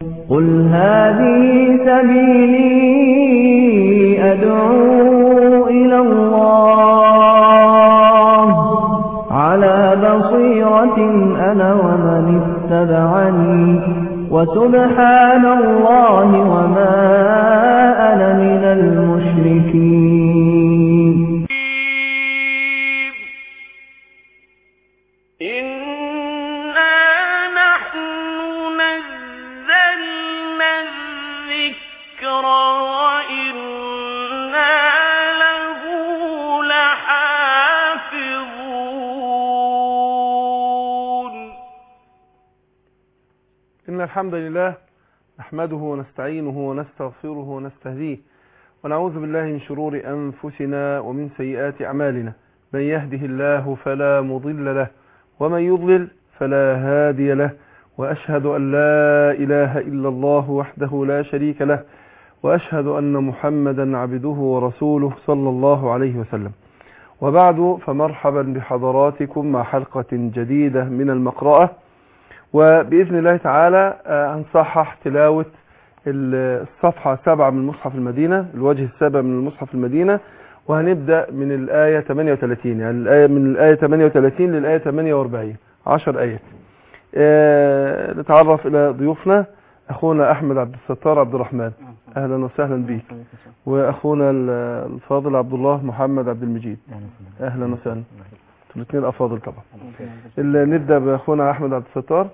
قل هذه سبيلي أدعو إلى الله على بصيرة أنا ومن اتبعني وسبحان الله وما أنا من المشركين إنا نحن نزلنا الذكر وإنا له لحافظون إن الحمد لله نحمده ونستعينه ونستغفره ونستهديه ونعوذ بالله من شرور أنفسنا ومن سيئات أعمالنا من يهده الله فلا مضل له ومن يضلل فلا هادي له وأشهد أن لا إله إلا الله وحده لا شريك له وأشهد أن محمدا عبده ورسوله صلى الله عليه وسلم وبعد فمرحبا بحضراتكم مع حلقة جديدة من المقرأة وبإذن الله تعالى آه، هنصحح تلاوة ال- الصفحة سبعة من مصحف المدينة الوجه السابع من المصحف المدينة وهنبدأ من الآية 38 يعني الآية من الآية 38 للآية 48 10 آيات آه، نتعرف إلى ضيوفنا أخونا أحمد عبد الستار عبد الرحمن أهلا وسهلا بك وأخونا ال- الفاضل عبد الله محمد عبد المجيد أهلا وسهلا الاثنين أفاضل طبعا ال- نبدأ بأخونا أحمد عبد الستار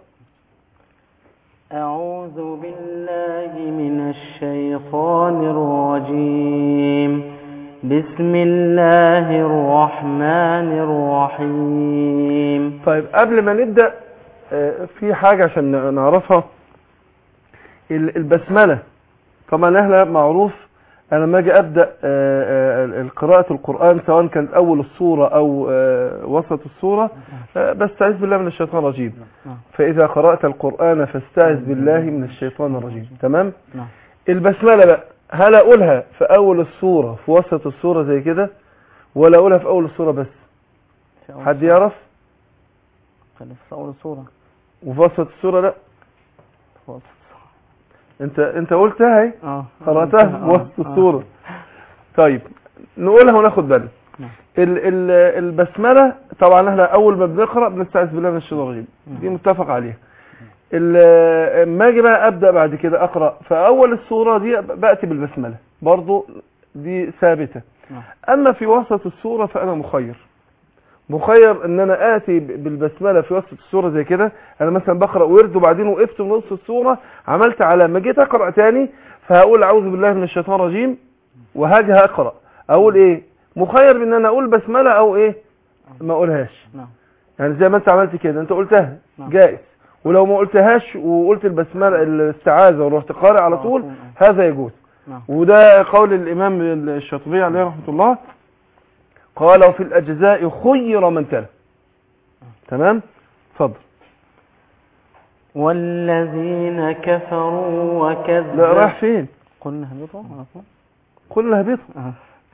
أعوذ بالله من الشيطان الرجيم بسم الله الرحمن الرحيم طيب قبل ما نبدأ آه، في حاجة عشان نعرفها ال- البسملة طبعا احنا معروف انا لما اجي ابدا آه، آه، قراءة القرآن سواء كانت اول السورة او آه، وسط السورة آه، بستعيذ بالله من الشيطان الرجيم فاذا قرأت القرآن فاستعذ بالله من الشيطان الرجيم تمام نعم. البسملة بقى هل اقولها في اول السورة في وسط السورة زي كده ولا اقولها في اول السورة بس في أول حد سورة. يعرف خلي في أول سورة وفي وسط السورة لا في وسط. انت انت قلتها اهي اه قرأتها في آه، وسط آه. السورة طيب نقولها وناخد بالنا نعم. ال ال البسملة طبعا احنا اول ما بنقرأ بنستعذ بالله من الشيطان الرجيم دي متفق عليها ال- اما اجي بقى ابدا بعد كده اقرا فاول السوره دي باتي بالبسمله برضو دي ثابته نعم. اما في وسط السوره فانا مخير مخير ان انا اتي ب- بالبسمله في وسط السوره زي كده انا مثلا بقرا ورد وبعدين وقفت في نص السوره عملت علامه جيت اقرا تاني فهقول اعوذ بالله من الشيطان الرجيم وهاجي اقرا اقول ايه مخير بان انا اقول بسمله او ايه ما اقولهاش نعم يعني زي ما انت عملت كده انت قلتها نعم. جائز ولو ما قلتهاش وقلت البسمله الاستعاذه ورحت قارئ على طول هذا يجوز نعم وده قول الامام الشاطبي عليه رحمه الله قال وفي الاجزاء خير من تلا تمام اتفضل والذين كفروا لا وكذبوا رايح فين قلنا اهبطوا عفوا. قلنا هبط آه.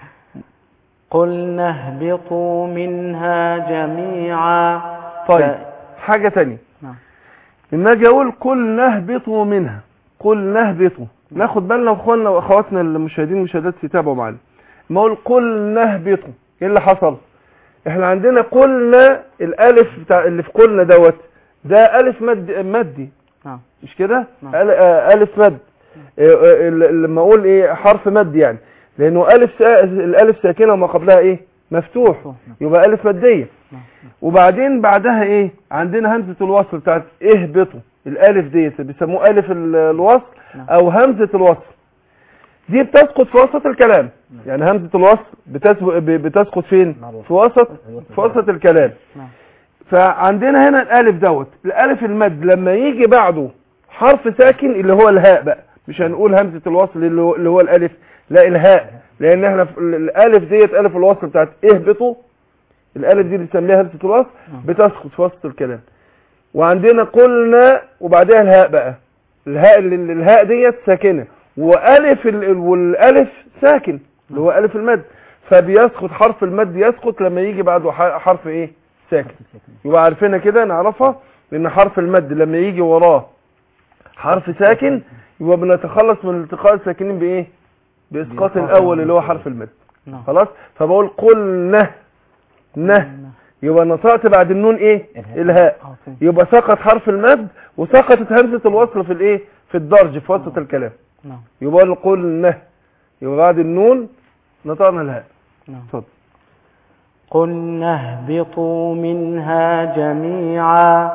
قلنا اهبطوا منها جميعا طيب ف- حاجه تانية نعم لما اجي اقول قل نهبطوا منها قل نهبطوا ناخد بالنا واخواننا واخواتنا المشاهدين والمشاهدات يتابعوا معانا ما اقول قل نهبطوا ايه اللي حصل احنا عندنا قلنا الالف بتاع اللي في قلنا دوت ده الف مد مدي نعم مش كده نعم. أل- آه، الف مد آه، آه، ال- لما اقول ايه حرف مد يعني لانه الف سا... الالف ساكنه وما قبلها ايه مفتوح مفتوح، نعم. يبقى الف ماديه نعم. وبعدين بعدها ايه عندنا همزه الوصل بتاعت اهبطوا الالف ديت بيسموه الف ال- الوصل نعم. او همزه الوصل دي بتسقط في وسط الكلام يعني همزه الوصل بتسب- ب- بتسقط فين في وسط في وسط الكلام نعم فعندنا هنا الالف دوت الالف المد لما يجي بعده حرف ساكن اللي هو الهاء بقى مش هنقول همزه الوصل اللي هو, اللي هو الالف لا الهاء لان احنا في ال- الالف ديت الف الوصل بتاعت اهبطوا الالف دي اللي بنسميها همزه الوصل بتسقط في وسط الكلام وعندنا قلنا وبعدها الهاء بقى الهاء اللي الهاء ديت ساكنه والف ال- ال- والالف ساكن اللي هو الف المد فبيسقط حرف المد يسقط لما يجي بعده ح- حرف ايه ساكن يبقى عارفينها كده نعرفها لان حرف المد لما يجي وراه حرف ساكن يبقى بنتخلص من التقاء الساكنين بايه باسقاط الاول اللي هو حرف المد نعم خلاص فبقول قل نه نه يبقى نطقت بعد النون ايه الهاء عظيم. يبقى سقط حرف المد وسقطت همزه الوصل في الايه في الدرج في وسط الكلام نعم يبقى قل نه يبقى بعد النون نطقنا الهاء نعم اتفضل قلنا اهبطوا منها جميعا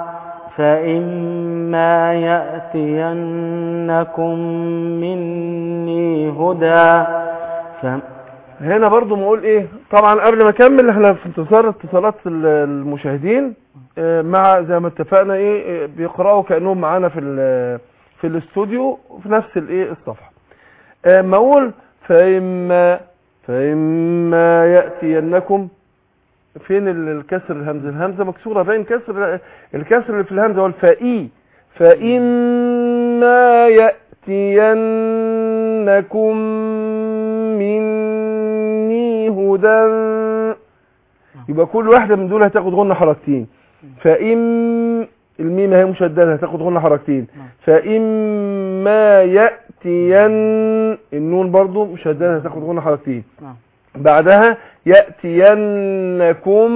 فإما يأتينكم مني هدى ف... هنا برضو نقول ايه طبعا قبل ما اكمل احنا في انتظار اتصالات ال- المشاهدين آه، مع زي ما اتفقنا ايه آه، بيقراوا كانهم معانا في ال- في الاستوديو في نفس الايه الصفحه آه، ما اقول فاما فاما ياتينكم فين ال- الكسر الهمزه الهمزه مكسوره باين كسر الكسر اللي في الهمزه هو الفائي فاما ياتينكم مني هدى يبقى كل واحده من دول هتاخد غنه حركتين فإن الميم هي مشدده هتاخد غنه حركتين فإما يأتين النون برضو مشدده هتاخد غنه حركتين نعم بعدها يأتينكم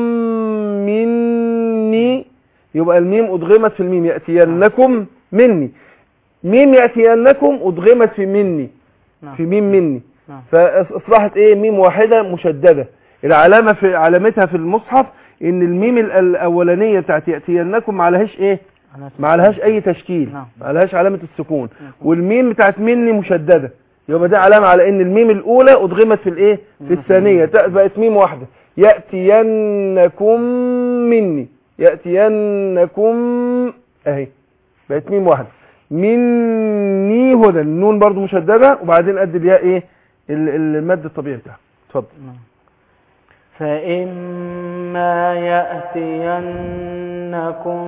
مني يبقى الميم أدغمت في الميم يأتينكم مني ميم يأتينكم أدغمت في مني نعم في ميم مني نعم فاصبحت ايه ميم واحده مشدده العلامه في علامتها في المصحف ان الميم ال- الاولانيه بتاعت ياتينكم ما عليهاش ايه أنا أسف. ما عليهاش اي تشكيل نعم. ما عليهاش علامه السكون والميم بتاعت مني مشدده يبقى ده علامه على ان الميم الاولى ادغمت في الايه في الثانيه ت- بقت ميم واحده ياتينكم مني ياتينكم اهي بقت ميم واحده مني هدى النون برضو مشدده وبعدين قد الياء ايه ال- ال- المد الطبيعي بتاعها اتفضل نعم. فإما يأتينكم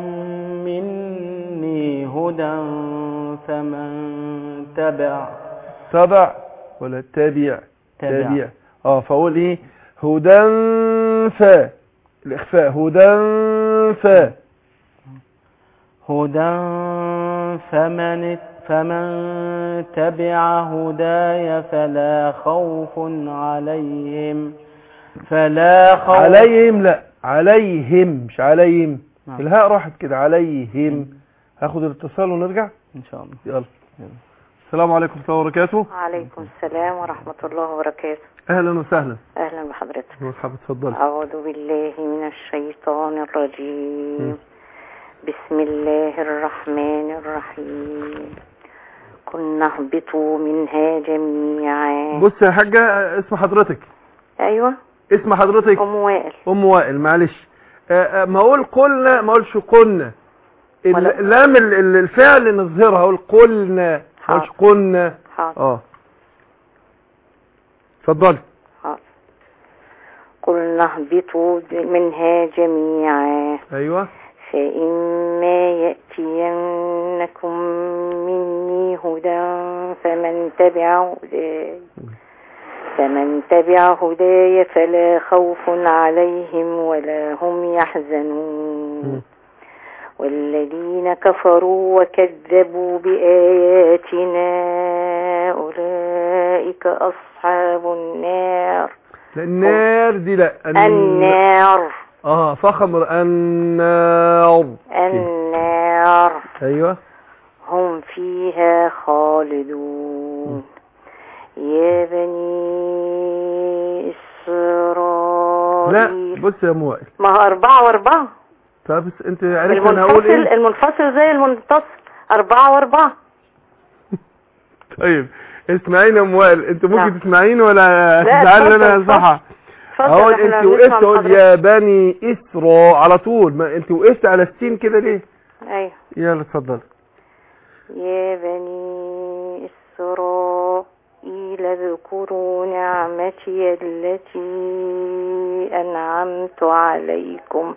مني هدى فمن تبع تبع ولا تابع تبع اه فاقول ايه هدى فا الاخفاء هدى فا هدى فمن فمن تبع هداي فلا خوف عليهم فلا خوف عليهم لا عليهم مش عليهم نعم. الهاء راحت كده عليهم هاخد الاتصال ونرجع إن شاء الله يلا السلام عليكم ورحمه الله وبركاته عليكم السلام ورحمة الله وبركاته اهلا وسهلا أهلا بحضرتك مرحبا اتفضلي أعوذ بالله من الشيطان الرجيم بسم الله الرحمن الرحيم قلنا اهبطوا منها جميعا بص يا حاجه اسم حضرتك أيوة اسم حضرتك أم وائل ام وائل معلش آه، آه، ما اقول قلنا ما اقولش قلنا ال- ولا- لام ال- ال- الفعل نظهرها اقول قلنا ما اقولش حاضر. قلنا حاضر اه اتفضلي حاضر قلنا اهبطوا منها جميعا ايوه فإما يأتينكم مني هدى فمن تبع هداي فمن تبع هداي فلا خوف عليهم ولا هم يحزنون والذين كفروا وكذبوا بآياتنا أولئك أصحاب النار لا النار دي لا الن- النار اه فخم النار النار ايوه هم فيها خالدون يا بني لا إسرائيل بص يا ام وائل ما هو أربعة وأربعة طب بس انت عرفت انا هقول المنفصل ايه المنفصل زي المتصل أربعة وأربعة طيب اسمعيني يا ام وائل انت ممكن نعم. تسمعيني ولا لا، تزعلي اتفضل، انا اتفضل. صح اتفضل اهو احنا انت بنسمع وقفت من تقول حضرتك. يا بني اسرى على طول ما انت وقفت على السين كده ليه أيوه يلا اتفضل يا بني إسرائيل اذكروا نعمتي التي أنعمت عليكم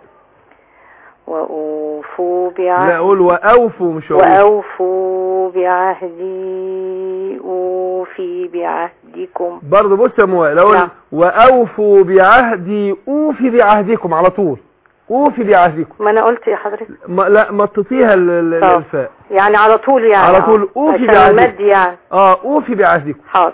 وأوفوا لا بعهدي اقول واوفوا مش هقول وأوفوا بعهدي أوفي بعهدكم برضه بص يا موائل اقول نعم. واوفوا بعهدي اوفي بعهدكم على طول اوفي بعهدكم ما انا قلت يا حضرتك ما لا مططيها ال- ال- طب. الفاء يعني على طول يعني على طول أوفي عشان بعهدك. المد يعني اه اوفي بعهدكم حاضر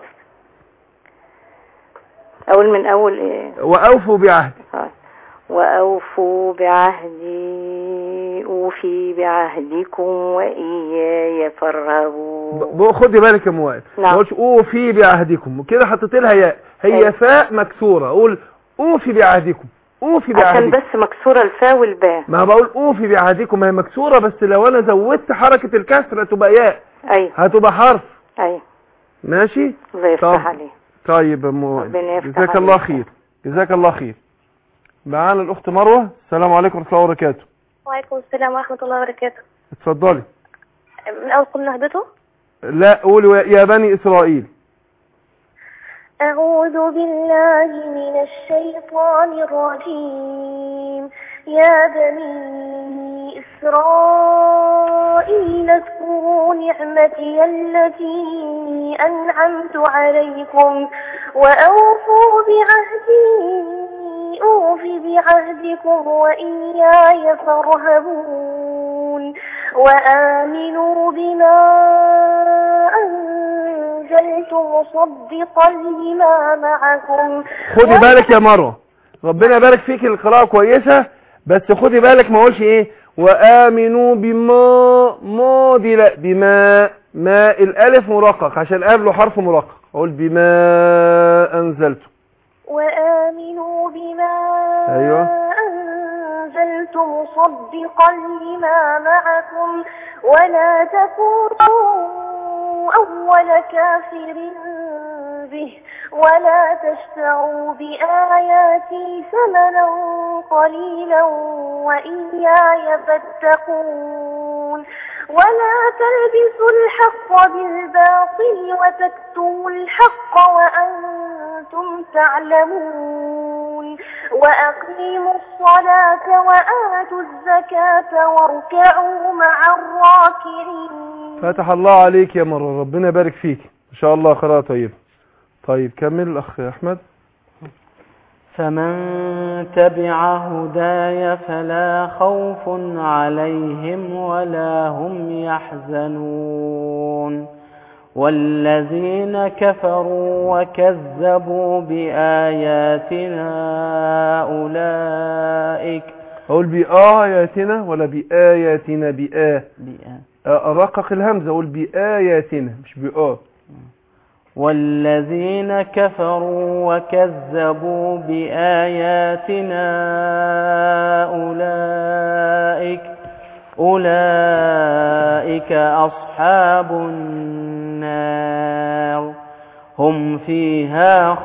اقول من اول ايه واوفوا بعهدي حاضر. واوفوا بعهدي اوفي بعهدكم واياي فارهبون ب- ب- خدي بالك يا مواد نعم. ما قلتش اوفي بعهدكم وكده حطيت لها ياء هي أيوة. فاء مكسوره اقول اوفي بعهدكم اوفي عشان بعهدكم بس مكسوره الفاء والباء ما بقول اوفي بعهدكم ما هي مكسوره بس لو انا زودت حركه الكسره تبقى ياء ايوه هتبقى حرف ايوه ماشي الله يفتح طب. عليه طيب يا مواد ربنا يفتح جزاك الله عليك. خير جزاك الله خير معانا الاخت مروه السلام عليكم ورحمه الله وبركاته وعليكم السلام ورحمة الله وبركاته اتفضلي من أول قلنا نهبطه لا قولوا يا بني اسرائيل أعوذ بالله من الشيطان الرجيم يا بني إسرائيل اذكروا نعمتي التي أنعمت عليكم وأوفوا بعهدي أوف بعهدكم وإياي فارهبون وآمنوا بما أنزلت مصدقا لما معكم خدي بالك يا مروه ربنا يبارك فيك القراءه كويسه بس خدي بالك ما اقولش ايه وامنوا بما ما دي لا بما ما الالف مرقق عشان قبله حرف مرقق اقول بما انزلت وآمنوا بما أيوة. أنزلت مصدقا لما معكم ولا تكونوا أول كافر به ولا تشتروا بآياتي ثمنا قليلا وإياي فاتقون ولا تلبسوا الحق بالباطل وتكتموا الحق وأنتم تعلمون وأقيموا الصلاة وآتوا الزكاة واركعوا مع الراكعين فتح الله عليك يا مروه ربنا يبارك فيك ان شاء الله قراءه طيبه طيب كمل الاخ احمد فمن تبع هداي فلا خوف عليهم ولا هم يحزنون والذين كفروا وكذبوا بآياتنا أولئك اقول بآياتنا ولا بآياتنا بآ بآ- ارقق الهمزه اقول بآياتنا مش بآ والذين كفروا وكذبوا بآياتنا أولئك أولئك أصحاب النار هم فيها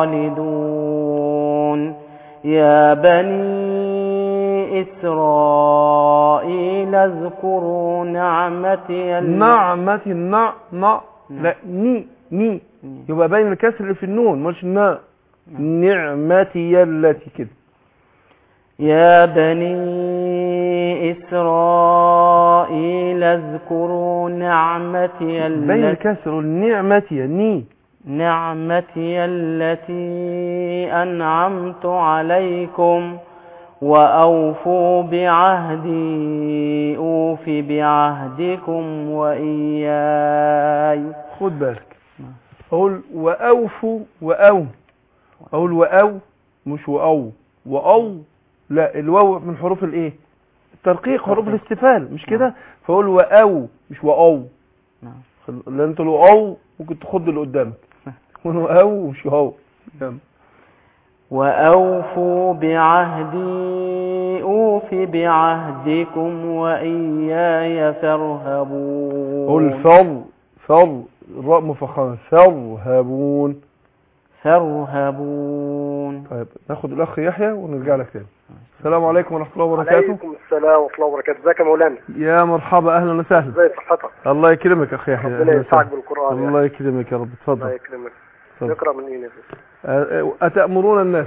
خالدون يا بني إسرائيل اذكروا نعمتي التي- نعمة النع نع لا ني ني يبقى باين الكسر اللي في النون مش نا نعمتي التي كده يا بني إسرائيل اذكروا نعمتي باين التي الكسر النعمتي ني نعمتي التي أنعمت عليكم وأوفوا بعهدي أوف بعهدكم وإياي خد بالك اقول واوفوا واو اقول واو مش واو واو لا الواو من حروف الايه الترقيق حروف الاستفهام مش كده فاقول واو مش واو نعم. خل- لان انت لو او ممكن تخض اللي قدامك تكون واو مش واو يلا. وأوفوا بعهدي أوف بعهدكم وإياي فارهبون قول فر فر الراء مفخمة فرهبون فارهبون طيب ناخد الاخ يحيى ونرجع لك تاني السلام عليكم ورحمه الله وبركاته عليكم السلام ورحمة الله وبركاته ازيك يا مولانا يا مرحبا اهلا وسهلا ازي صحتك الله يكرمك اخ يحيى ربنا أهلاً ينفعك وسهلاً. بالقرآن يا الله يكرمك يا رب الله اتفضل يكرمك اتفضل. نقرأ من ايه نفسك أ- أتأمرون الناس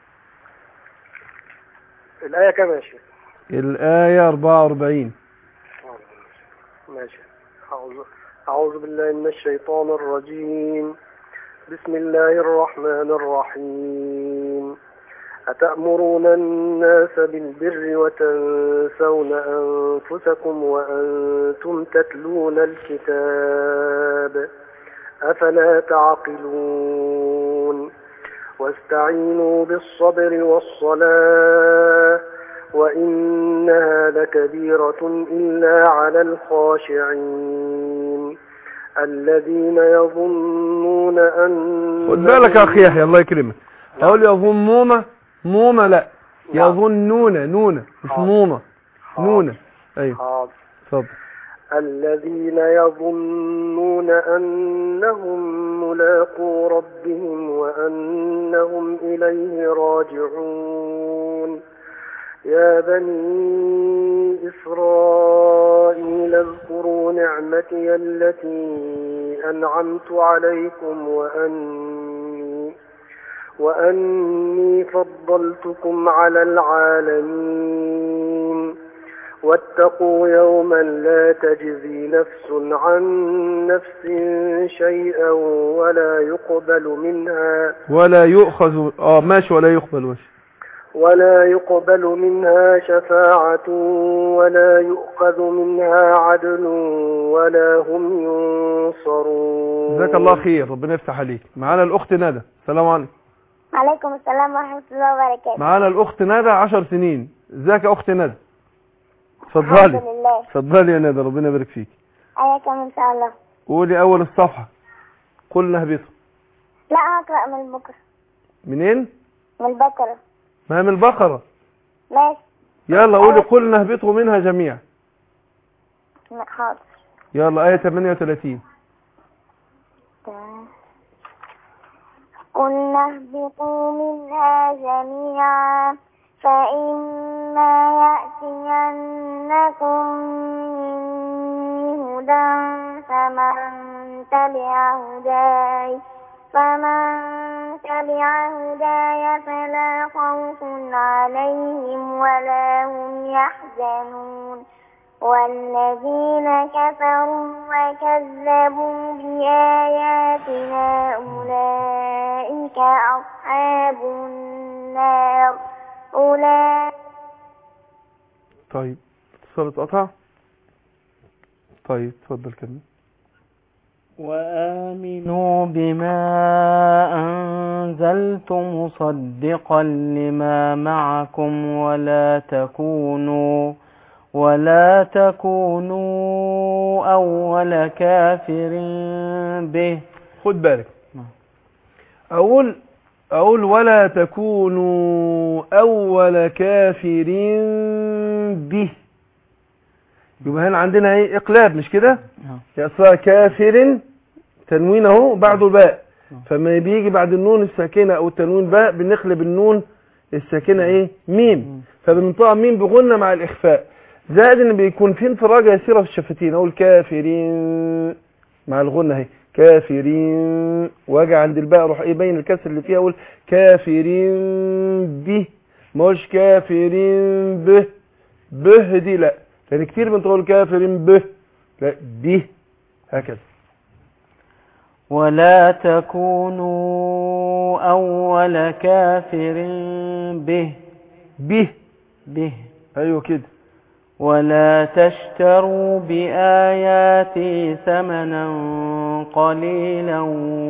الآية كام يا شيخ الآية 44 ماشي أعوذ أعوذ بالله من الشيطان الرجيم بسم الله الرحمن الرحيم أتأمرون الناس بالبر وتنسون أنفسكم وأنتم تتلون الكتاب أفلا تعقلون واستعينوا بالصبر والصلاة وإنها لكبيرة إلا على الخاشعين الذين يظنون أن خد بالك يا اخي يحيى الله يكرمك اقول يظنون نون لا يظنون نون مش حاضر. نون نون ايوه حاضر. اتفضل الذين يظنون أنهم ملاقو ربهم وأنهم إليه راجعون يا بني إسرائيل اذكروا نعمتي التي أنعمت عليكم وأني وأني فضلتكم على العالمين واتقوا يوما لا تجزي نفس عن نفس شيئا ولا يقبل منها ولا يؤخذ اه ماشي ولا يقبل ماشي ولا يقبل منها شفاعة ولا يؤخذ منها عدل ولا هم ينصرون جزاك الله خير ربنا يفتح عليك معانا الاخت ندى السلام عليكم عليكم السلام ورحمة الله وبركاته معانا الاخت ندى 10 سنين ازيك يا اخت ندى الحمد اتفضلي لله اتفضلي يا ندى ربنا يبارك فيك أياكم إن شاء الله قولي اول الصفحه قلنا اهبطوا لا هقرأ من بكرة منين من بكرة ما هي من البقره ماشي يلا قولي قلنا اهبطوا منها جميعا حاضر يلا ايه 38 قلنا اهبطوا منها جميعا فإما يأتينكم مني هدى فمن تبع هداي فمن تبع هداي فلا خوف عليهم ولا هم يحزنون والذين كفروا وكذبوا بآياتنا أولئك أصحاب النار أولئك طيب اتصال اتقطع طيب اتفضل كمل وآمنوا بما أنزلت مصدقا لما معكم ولا تكونوا ولا تكونوا أول كافر به خد بالك نعم. اقول اقول ولا تكونوا اول كافر به يبقى هنا عندنا ايه اقلاب مش كده يا اصلا كافر تنوين اهو بعده باء نعم. فما بيجي بعد النون الساكنه او التنوين باء بنقلب النون الساكنه ايه ميم فبننطقها ميم بغنة مع الاخفاء زائد ان بيكون في انفراجه يسيره في الشفتين اقول كافرين مع الغنة اهي كافرين واجي عند الباء اروح ايه بين الكسر اللي فيها اقول كافرين به مش كافرين به به دي لا لان كتير بنقول كافرين به لا به هكذا ولا تكونوا أول كافر به به به ايوه كده ولا تشتروا بآياتي ثمنا قليلا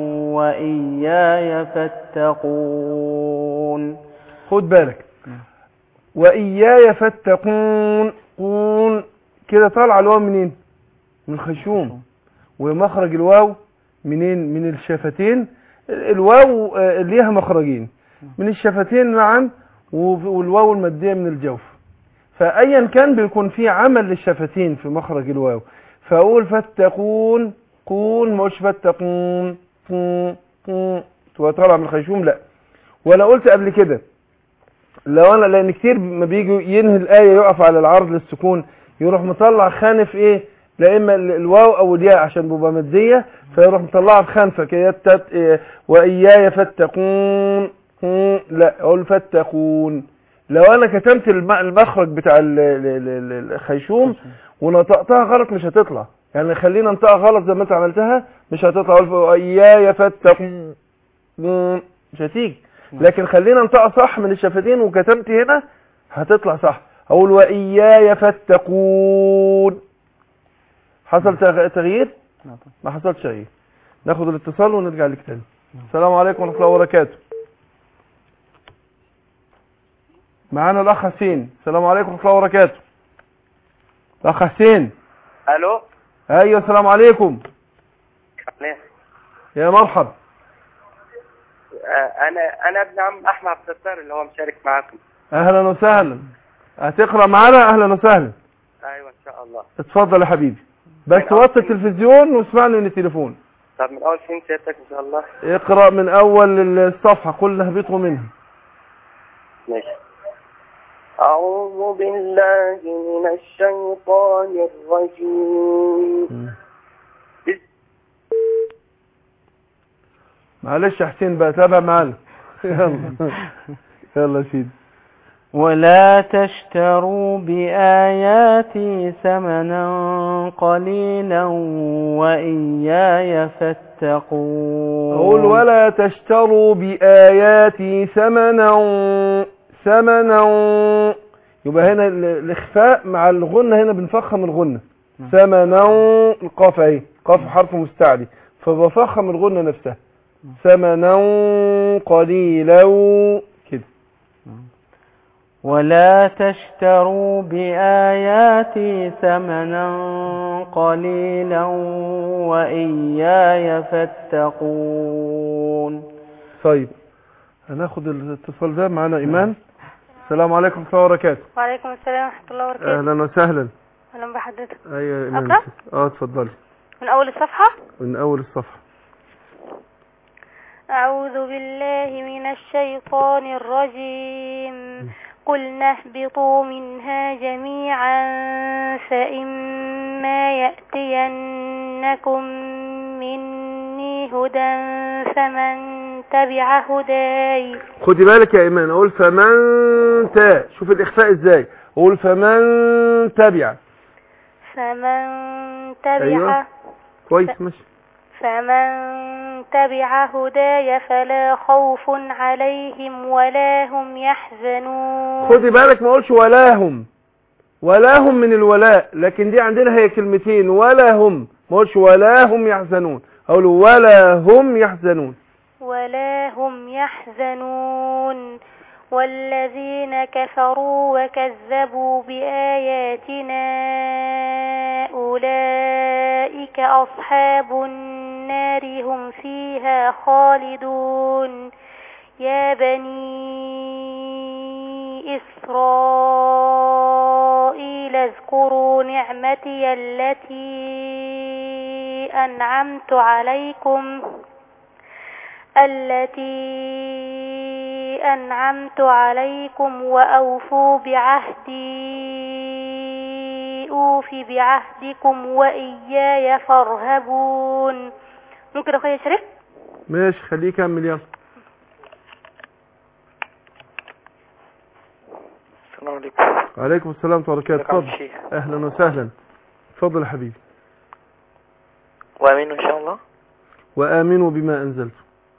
وإياي فاتقون خد بالك وإياي فاتقون قون كده طالع الواو منين من الخشوم ومخرج الواو منين من الشفتين الواو آه، ليها مخرجين من الشفتين نعم وف- والواو المادية من الجوف فأيا كان بيكون في عمل للشفتين في مخرج الواو فأقول فاتقون قون مش فاتقون قون قون تبقى طالع من الخيشوم لا ولا قلت قبل كده لو انا لان كتير ما بيجوا ينهي الايه يقف على العرض للسكون يروح مطلع خانف ايه لا اما ال- الواو او الياء عشان بيبقى ماديه فيروح مطلعها بخنفه كده تت إيه واياي فاتقون قون. لا اقول فاتقون لو انا كتمت الم- المخرج بتاع ال- ال- ال- ال- الخيشوم ونطقتها غلط مش هتطلع يعني خلينا ننطقها غلط زي ما انت عملتها مش هتطلع اقول واياي فاتقون مش هتيجي لكن خلينا نطق صح من الشفتين وكتمت هنا هتطلع صح اقول واياي فاتقون حصل تغ- تغيير نعم. ما حصلش تغيير ناخد الاتصال ونرجع لك تاني السلام عليكم ورحمه الله وبركاته معانا الاخ حسين السلام عليكم ورحمه الله وبركاته الاخ حسين الو ايوه السلام عليكم نعم. يا مرحب آه، انا انا ابن عم احمد عبد الستار اللي هو مشارك معاكم اهلا وسهلا هتقرا معانا اهلا وسهلا ايوه ان شاء الله اتفضل يا حبيبي بس وطي التلفزيون واسمعني من التليفون طب من اول فين سيادتك ان شاء الله اقرا من اول الصفحه قل اهبطوا منها ماشي أعوذ بالله من الشيطان الرجيم معلش يا حسين بقى تابع معانا يلا يلا يا سيدي ولا تشتروا بآياتي ثمنا قليلا وإياي فاتقون اقول ولا تشتروا باياتي ثمنا ثمنا يبقى هنا ال- الاخفاء مع الغنه هنا بنفخم الغنه ثمنا القاف اهي قاف حرف مستعلي فبفخم الغنه نفسها ثمنا قليلا كده ولا تشتروا بآياتي ثمنا قليلا وإياي فاتقون طيب هناخد الاتصال ده معانا ايمان السلام عليكم ورحمه الله وبركاته وعليكم السلام ورحمة الله وبركاته اهلا وسهلا أهلا بحضرتك ايوه يا ايمان أقرأ؟ اه اتفضلي من أول الصفحة من اول الصفحه أعوذ بالله من الشيطان الرجيم قلنا اهبطوا منها جميعا فإما يأتينكم مني هدى فمن تبع هداي خدي بالك يا ايمان اقول فمن تا شوف الاخفاء ازاي اقول فمن تبع فمن تبع أيوة. كويس ماشي فمن تبع هداي فلا خوف عليهم ولا هم يحزنون خدي بالك ما اقولش ولاهم ولاهم من الولاء لكن دي عندنا هي كلمتين ولا هم ما اقولش ولا هم يحزنون اقول ولا هم يحزنون ولا هم يحزنون والذين كفروا وكذبوا بآياتنا أولئك أصحاب النار هم فيها خالدون يا بني إسرائيل اذكروا نعمتي التي أنعمت عليكم التي أنعمت عليكم وأوفوا بعهدي أوف بعهدكم وإياي فارهبون ممكن أخويا شريف ماشي خليه يكمل يلا السلام عليكم عليكم السلام ورحمه الله وبركاته ازيك يا عم اتفضل الشيخ؟ اهلا وسهلا اتفضل يا حبيبي وامين ان شاء الله وامنوا بما انزلت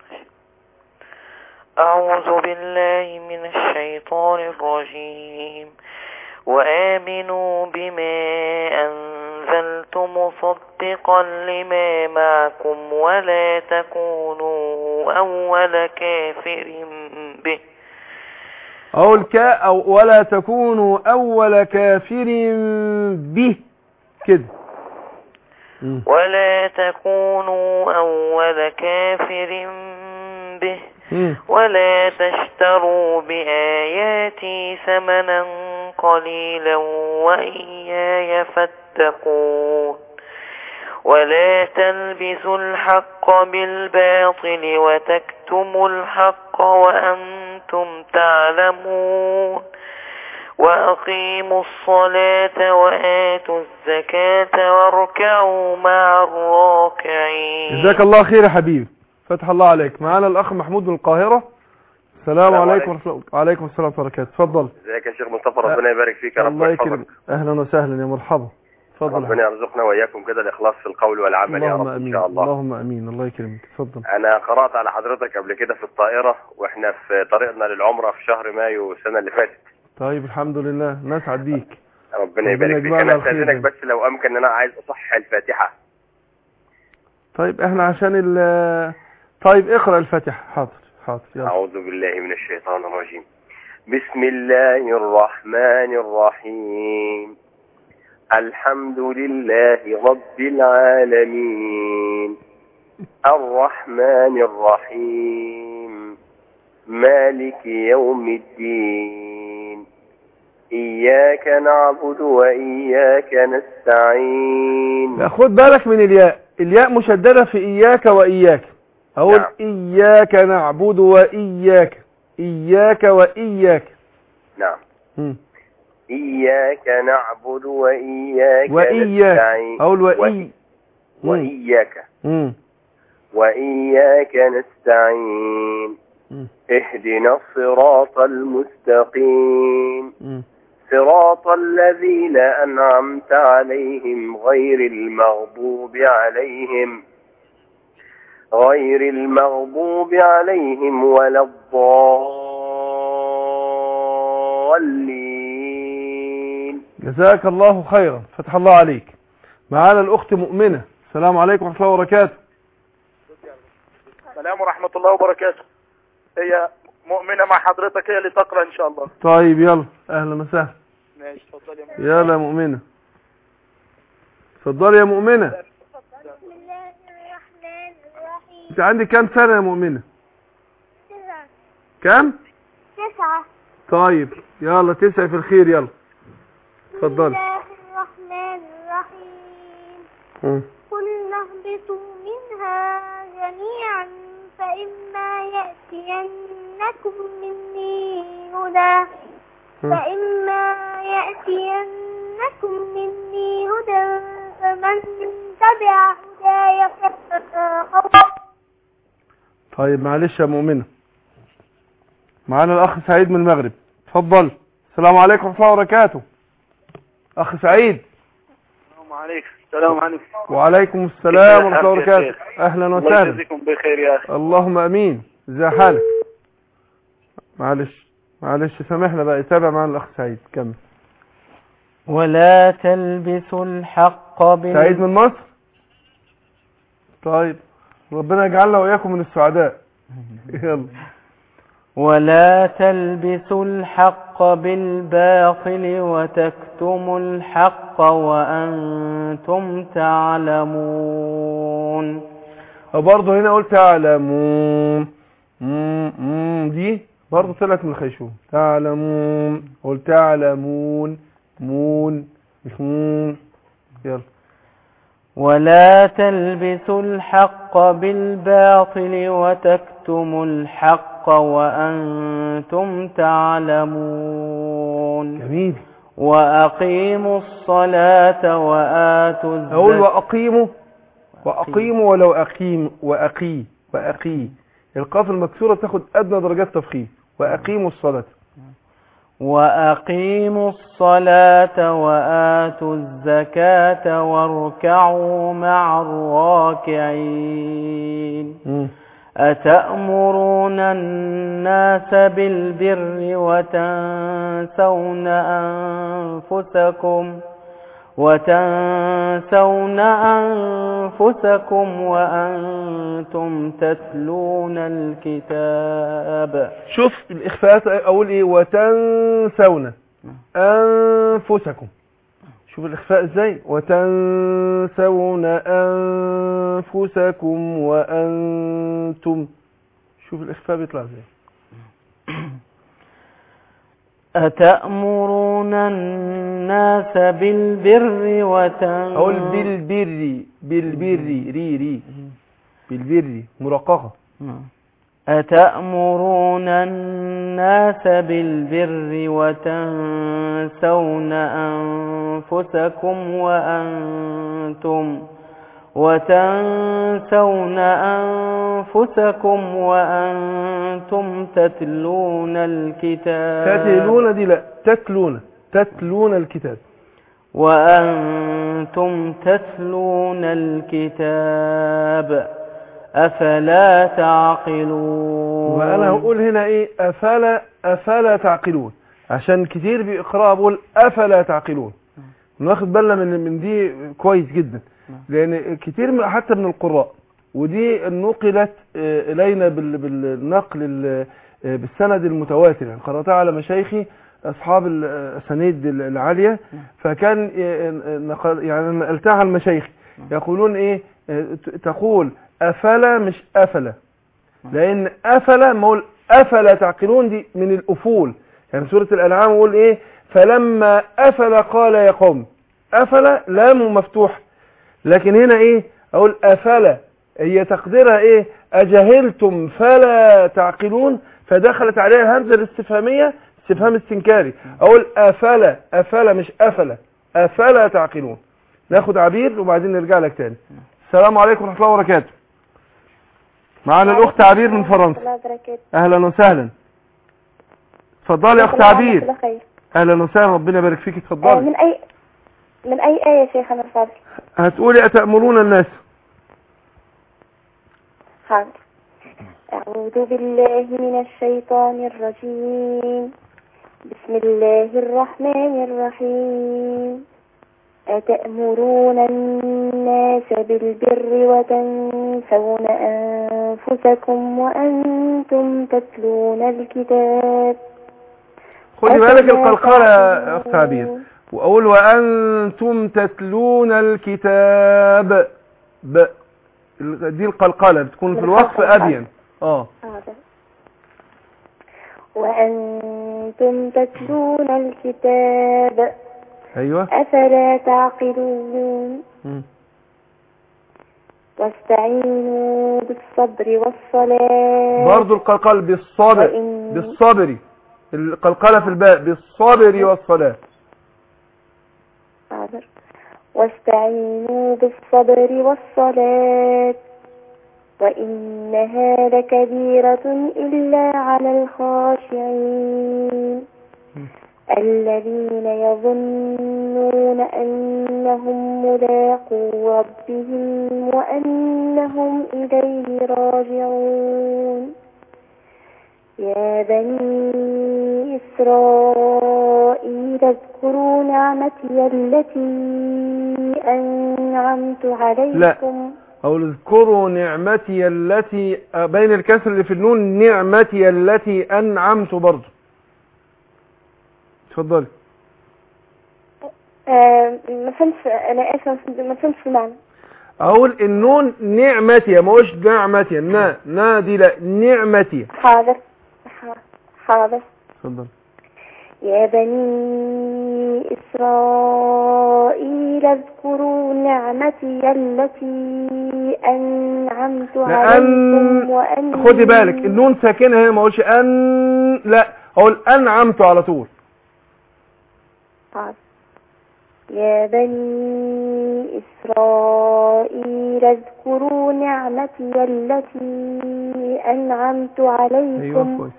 أعوذ بالله من الشيطان الرجيم وآمنوا بما أنزلت مصدقا لما معكم ولا تكونوا أول كافر به اقول كا او ولا تكونوا اول كافر به كده مم. ولا تكونوا أول كافر به مم. ولا تشتروا بآياتي ثمنا قليلا وإياي فاتقون ولا تلبسوا الحق بالباطل وتكتموا الحق وأنتم تعلمون وأقيموا الصلاة وآتوا الزكاة واركعوا مع الراكعين جزاك الله خير يا حبيبي فتح الله عليك معانا الاخ محمود من القاهره السلام السلام عليكم ورحمه الله وعليكم السلام ورحمه الله وبركاته اتفضل ازيك يا شيخ مصطفى ربنا يبارك فيك يا رب الله ويحفظك يكرمك اهلا وسهلا يا مرحبا اتفضل ربنا يرزقنا واياكم كده الاخلاص في القول والعمل يا اللهم رب ان امين شاء الله اللهم امين الله يكرمك اتفضل انا قرات على حضرتك قبل كده في الطائره واحنا في طريقنا للعمره في شهر مايو السنه اللي فاتت طيب الحمد لله نسعد بيك ربنا ربنا يبارك فيك يجمعنا انا على خير استاذنك دايما. بس لو امكن ان انا عايز اصحح الفاتحه طيب احنا عشان ال طيب اقرا الفاتحه حاضر حاضر يلا أعوذ بالله من الشيطان الرجيم بسم الله الرحمن الرحيم الحمد لله رب العالمين الرحمن الرحيم مالك يوم الدين إياك نعبد وإياك نستعين لا خد بالك من الياء الياء مشددة في إياك وإياك أقول نعم. إياك نعبد وإياك إياك وإياك نعم مم. إياك نعبد وإياك وإياك نستعين أقول وإي وإي- مم. وإياك مم. وإياك نستعين مم. اهدنا الصراط المستقيم مم. صراط الذين أنعمت عليهم غير المغضوب عليهم غير المغضوب عليهم ولا الضالين جزاك الله خيرا فتح الله عليك معانا الأخت مؤمنة السلام عليكم ورحمة الله وبركاته السلام ورحمة الله وبركاته هي مؤمنة مع حضرتك هي اللي تقرأ إن شاء الله طيب يلا أهلا وسهلا ماشي اتفضل يا يلا يا مؤمنة اتفضلي يا مؤمنة بسم الله الرحمن الرحيم انت عندك كام سنة يا مؤمنة تسعة كام تسعة طيب يلا تسعي في الخير يلا بسم اتفضلي الله الرحمن الرحيم مم. قل اهبطوا منها جميعا فإما يأتينكم مني هدى مم. فإما يأتينكم مني هدى فمن تبع هداي فلا خوف طيب معلش يا مؤمنة معانا الأخ سعيد من المغرب اتفضل السلام عليكم ورحمة الله وبركاته أخ سعيد السلام عليكم السلام عليكم وعليكم السلام ورحمة الله كيف الحال يا وبركاته أهلا الله وسهلا يجزيكم بخير يا أخي اللهم أمين ازي حالك معلش معلش سامحنا بقى يتابع معانا الأخ سعيد كمل ولا تلبسوا الحق بال سعيد من مصر طيب ربنا يجعلنا وإياكم من السعداء يلا ولا تلبسوا الحق بالباطل وتكتموا الحق وأنتم تعلمون وبرضه هنا قلت تعلمون مم، مم، دي برضه طلعت من الخيشوم تعلمون قلت تعلمون مون مش مون يلا ولا تلبسوا الحق بالباطل وتكتموا الحق وأنتم تعلمون جميل وأقيموا الصلاة وآتوا اقول الزكاة واقيموا واقيموا ولو اقيم واقي واقي القاف المكسوره تاخد ادنى درجات تفخيم واقيموا الصلاه وأقيموا الصلاة وآتوا الزكاة واركعوا مع الراكعين مم. أتأمرون الناس بالبر وتنسون أنفسكم وتنسون أنفسكم وأنتم تتلون الكتاب شوف الاخفاءات اقول ايه وتنسون انفسكم شوف الاخفاء ازاي وتنسون انفسكم وانتم شوف الاخفاء بيطلع ازاي أتأمرون الناس بالبر وتن اقول بالبر بالبر ري ري بالبر مرققه أتأمرون الناس بالبر وتنسون أنفسكم وأنتم وتنسون أنفسكم وأنتم تتلون الكتاب تتلون دي لا تتلون تتلون الكتاب وأنتم وأنتم تتلون الكتاب أفلا تعقلون وانا هقول هنا ايه افلا افلا تعقلون عشان كتير بيقراها بقول افلا تعقلون ناخد بالنا من من دي كويس جدا لان كتير من حتى من القراء ودي نقلت آه، الينا بال- بالنقل ال- آه، بالسند المتواتر يعني قراتها على مشايخي اصحاب الاسانيد العاليه فكان آه، نقل يعني نقلتها على المشايخ يقولون ايه آه، ت- تقول افلا مش افلا لان افلا ما اقول افلا تعقلون دي من الافول يعني سوره الانعام يقول ايه فلما افل قال يا قوم افلا لام مفتوح لكن هنا ايه اقول افلا هي تقديرها ايه اجهلتم فلا تعقلون فدخلت عليها الهمزه الاستفهاميه استفهام استنكاري اقول افلا افلا مش افلا افلا تعقلون ناخد عبير وبعدين نرجع لك تاني السلام عليكم ورحمه الله وبركاته معانا الاخت عبير من فرنسا الله وبركاته اهلا وسهلا اتفضلي يا اخت عبير الله خير اهلا وسهلا ربنا يبارك فيك آه، اتفضلي من أي من أي آية شيخنا الفاضل هتقولي اتامرون الناس حاضر أعوذ بالله من الشيطان الرجيم بسم الله الرحمن الرحيم أتأمرون الناس بالبر وتنسون أنفسكم وأنتم تتلون الكتاب خدي بالك أفلا القلقلة يا اخت تعقلون؟ عبير واقول وانتم تتلون الكتاب ب ال- دي القلقلة بتكون في الوقف بالخطأ. ابين اه هذا وأنتم تتلون الكتاب ايوه أفلا تعقلون مم. واستعينوا بالصبر والصلاة برضو القلقلة بالصبر وإن- بالصبر القلقلة في الباء بالصبر والصلاة حاضر واستعينوا بالصبر والصلاة وإنها لكبيرة إلا على الخاشعين الذين يظنون أنهم ملاقو ربهم وأنهم إليه راجعون يا بني إسرائيل اذكروا نعمتي التي أنعمت عليكم أو اذكروا نعمتي التي آه، بين الكسر اللي في النون نعمتي التي أنعمت برضو اتفضلي آه ما فهمتش أنا آسفة ما فهمتش المعنى أقول النون نعمتي ما هوش نعمتي نا نا دي لا نعمتي حاضر ح- حاضر اتفضل يا بني إسرائيل اذكروا نعمتي التي أنعمت عليكم وأن لأن خدي بالك النون ساكنة هنا ما اقولش أن لا أقول أنعمت على طول حاضر. يا بني إسرائيل اذكروا نعمتي التي أنعمت أيوة عليكم كويس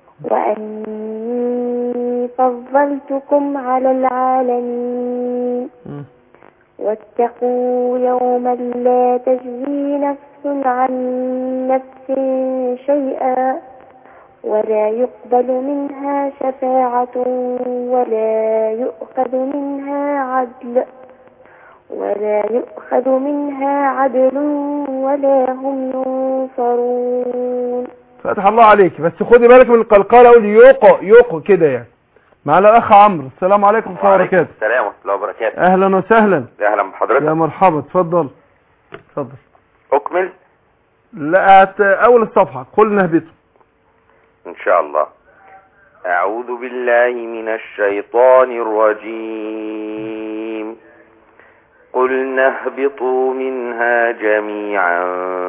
وأني فضلتكم على العالمين مم. واتقوا يوما لا تجزي نفس عن نفس شيئا ولا يقبل منها شفاعة ولا يؤخذ منها عدل ولا يؤخذ منها عدل ولا هم ينصرون فتح الله عليك بس خدي بالك من القلقلة أقول يوقو يوقو كده يعني معنا الأخ عمرو السلام عليكم ورحمة الله وبركاته السلام ورحمة الله وبركاته أهلا وسهلا يا أهلا بحضرتك يا مرحبا اتفضل اتفضل أكمل لا هت- أول الصفحة قل نهبطه إن شاء الله أعوذ بالله من الشيطان الرجيم قلنا اهبطوا منها جميعا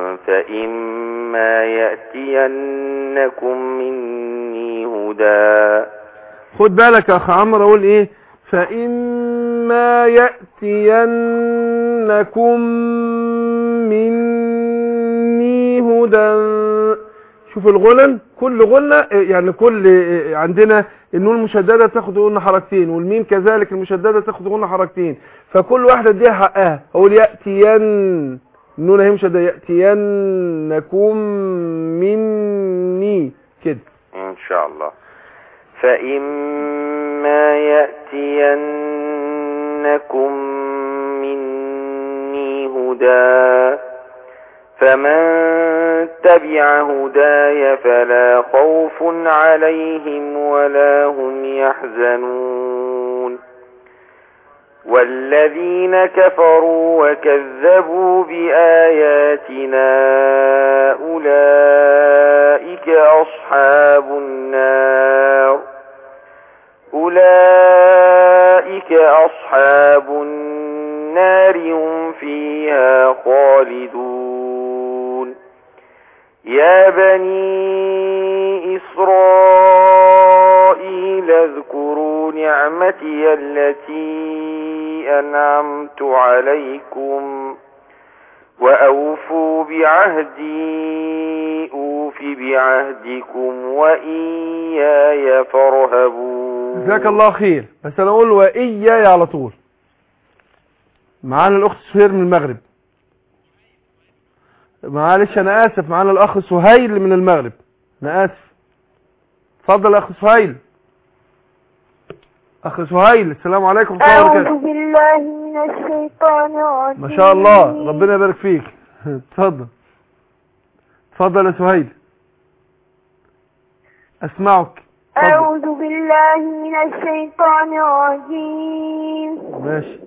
فإما يأتينكم مني هدى خد بالك يا أخ عمرو أقول إيه فإما يأتينكم مني هدى شوف الغنن كل غنة يعني كل عندنا النون المشددة تاخد غنة حركتين والميم كذلك المشددة تاخد غنة حركتين فكل واحدة اديها حقها اقول يأتين النون اهي مشددة يأتينكم مني كده إن شاء الله فإما يأتينكم مني هدى فمن تبع هداي فلا خوف عليهم ولا هم يحزنون والذين كفروا وكذبوا بآياتنا أولئك أصحاب النار أولئك أصحاب النار هم فيها خالدون يا بني إسرائيل اذكروا نعمتي التي أنعمت عليكم وأوفوا بعهدي أوف بعهدكم وإياي فارهبون جزاك الله خير بس انا اقول واياي على طول معانا الاخت سهير من المغرب معلش انا اسف معانا الاخ سهيل من المغرب انا اسف اتفضل يا اخ سهيل اخ سهيل السلام عليكم ورحمه الله أعوذ وبركاته بالله من الشيطان الرجيم ما شاء الله ربنا يبارك فيك اتفضل اتفضل يا سهيل اسمعك اتفضل أعوذ بالله من الشيطان الرجيم ماشي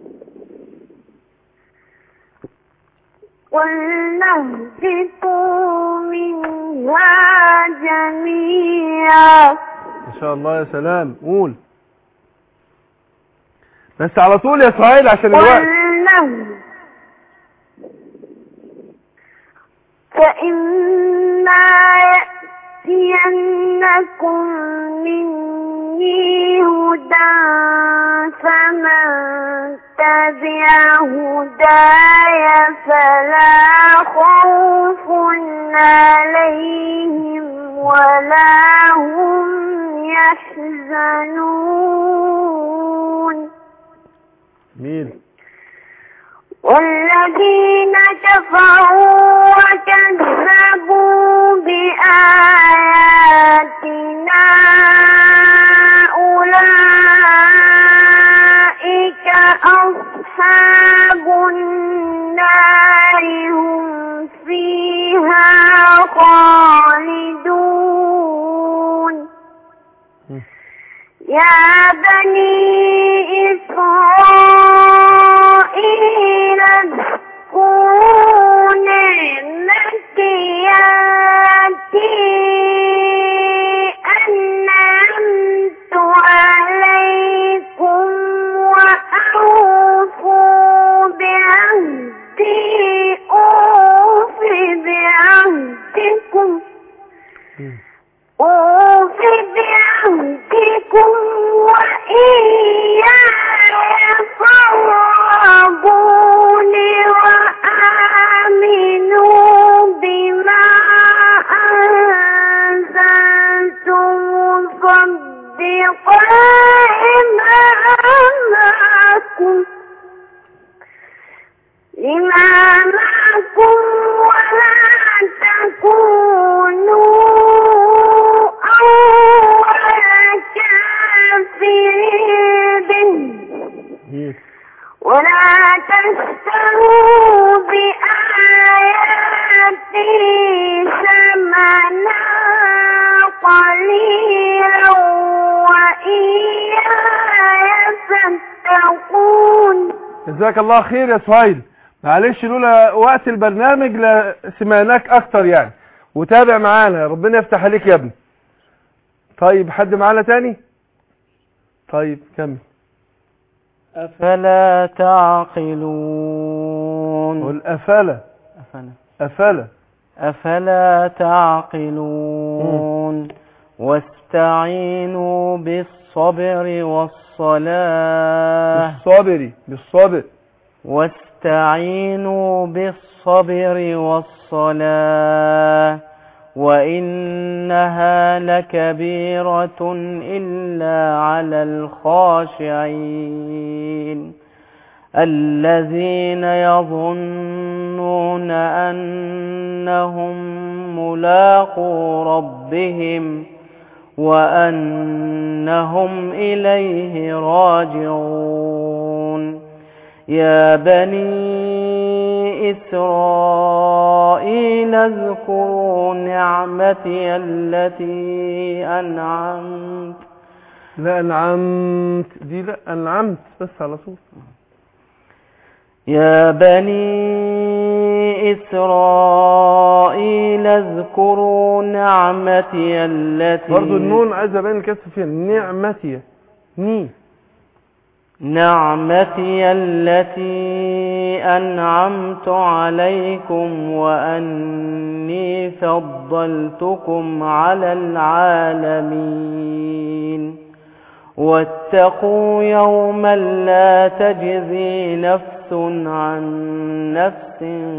قلنا اهبطوا منها جميعا ما شاء الله يا سلام قول بس على طول يا سهيل عشان الوقت قلنا فإما يأتينكم مني هدى فمن تبع هداي فلا خوف عليهم ولا هم يحزنون مين والذين كفروا وكذبوا بآياتنا أولئك أصحاب النار هم فيها خالدون يا بني إسرائيل اذكروا نعمتي التي أنعمت عليكم وأوفوا بعهدي أوف بعهدكم أوف بعهدكم وإياي فارهبون وآمنوا بما أنزلت مصدقا لما معكم لما معكم ولا تكونوا أول كافر به ولا تشتروا بآياتي ثمنا قليلا وإياي فاتقون جزاك الله خير يا سهيل معلش لولا وقت البرنامج لسمعناك اكتر يعني وتابع معانا ربنا يفتح عليك يا ابني طيب حد معانا تاني طيب كمل أفلا تعقلون قل افلا أفلا افلا أفلا تعقلون واستعينوا بالصبر والصلاة بالصبر بالصبر واستعينوا بالصبر والصلاة وإنها لكبيرة إلا على الخاشعين الذين يظنون أنهم ملاقو ربهم وأنهم إليه راجعون يا بني إسرائيل اذكروا نعمتي التي أنعمت لا أنعمت دي لا أنعمت بس على طول يا بني إسرائيل اذكروا نعمتي التي برضو النون عايز أبين الكسر فيها نعمتي ني نعمتي التي أنعمت عليكم وأني فضلتكم على العالمين واتقوا يوما لا تجزي نفس عن نفس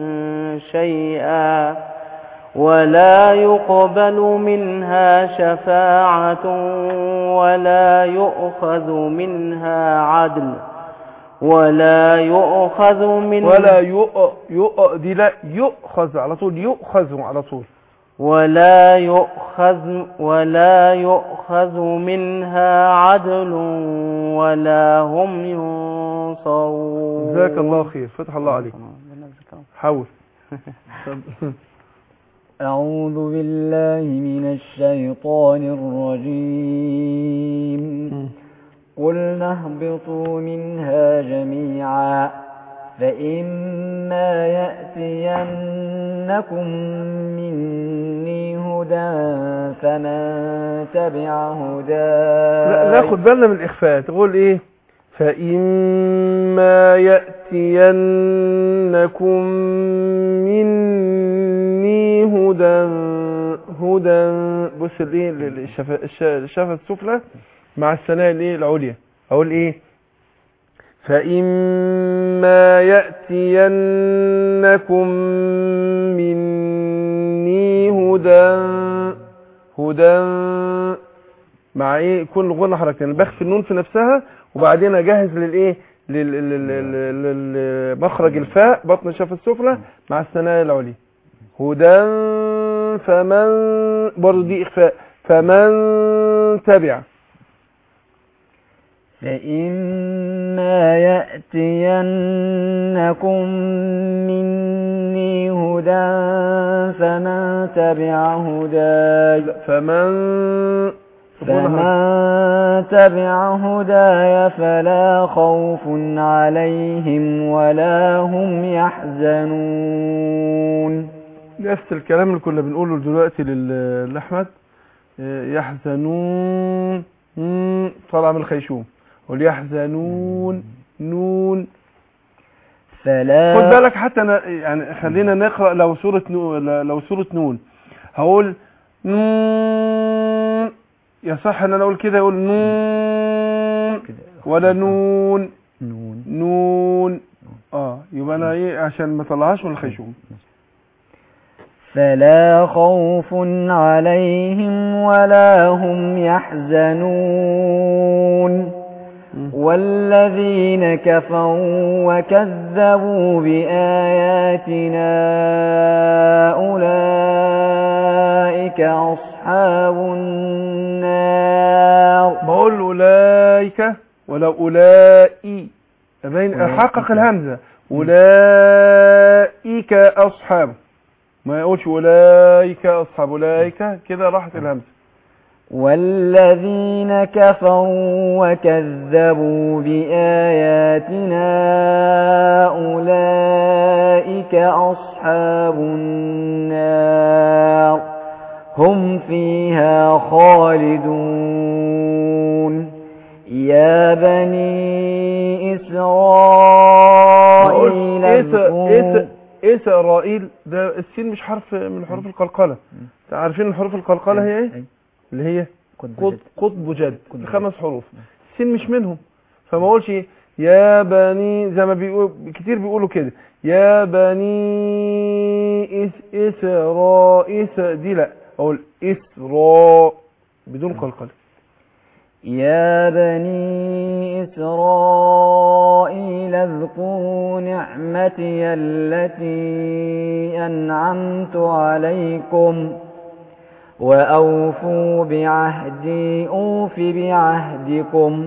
شيئا ولا يقبل منها شفاعة ولا يؤخذ منها عدل ولا يؤخذ من ولا يؤ يؤ دي لا يؤخذ على طول يؤخذ على طول ولا يؤخذ ولا يؤخذ منها عدل ولا هم ينصرون جزاك الله خير فتح الله عليك حاول أعوذ بالله من الشيطان الرجيم قلنا اهبطوا منها جميعا فإما يأتينكم مني هدى فمن تبع هداي لا ناخد بالنا من الإخفاء تقول إيه فإما يأتينكم مني هدى هدى بص الايه الشفة الشفة السفلى مع الثناء الايه العليا اقول ايه فإما يأتينكم مني هدى هدى مع ايه كل غنى حركتين بخفي النون في نفسها وبعدين اجهز للايه لمخرج الفاء بطن الشفة السفلى مع الثناء العليا هدى فمن برضه دي اخفاء فمن تبع فإما يأتينكم مني هدى فمن تبع هداي فمن فمن تبع هداي فلا خوف عليهم ولا هم يحزنون نفس الكلام اللي كنا بنقوله دلوقتي لل- لأحمد آه، يحزنون مم، طالع من الخيشوم وليحزنون نون فلا خد بالك حتى أنا يعني خلينا نقرأ لو سورة نو لو سورة نون هقول نون يصح ان انا اقول كده اقول نون ولا نون نون نون اه يبقى انا ايه عشان ما اطلعهاش من الخيشوم فلا خوف عليهم ولا هم يحزنون والذين كفروا وكذبوا بآياتنا أولئك أصحاب النار بقول أولئك ولو أولئي أبين حقق الهمزة أولئك أصحاب ما يقولش أولئك أصحاب أولئك كده راحت الهمزة والذين كفروا وكذبوا بآياتنا أولئك أصحاب النار هم فيها خالدون يا بني إسرائيل اذكروا إسرائيل ده السين مش حرف من حروف القلقلة عارفين الحروف القلقلة هي ايه اللي هي قطب قطب جد خمس حروف السين مش منهم فما اقولش إيه؟ يا بني زي ما بيقول كتير بيقولوا كده يا بني إس إسرائيل دي لا اقول اسراء بدون قلقله يا بني إسرائيل اذكروا نعمتي التي أنعمت عليكم وأوفوا بعهدي أوف بعهدكم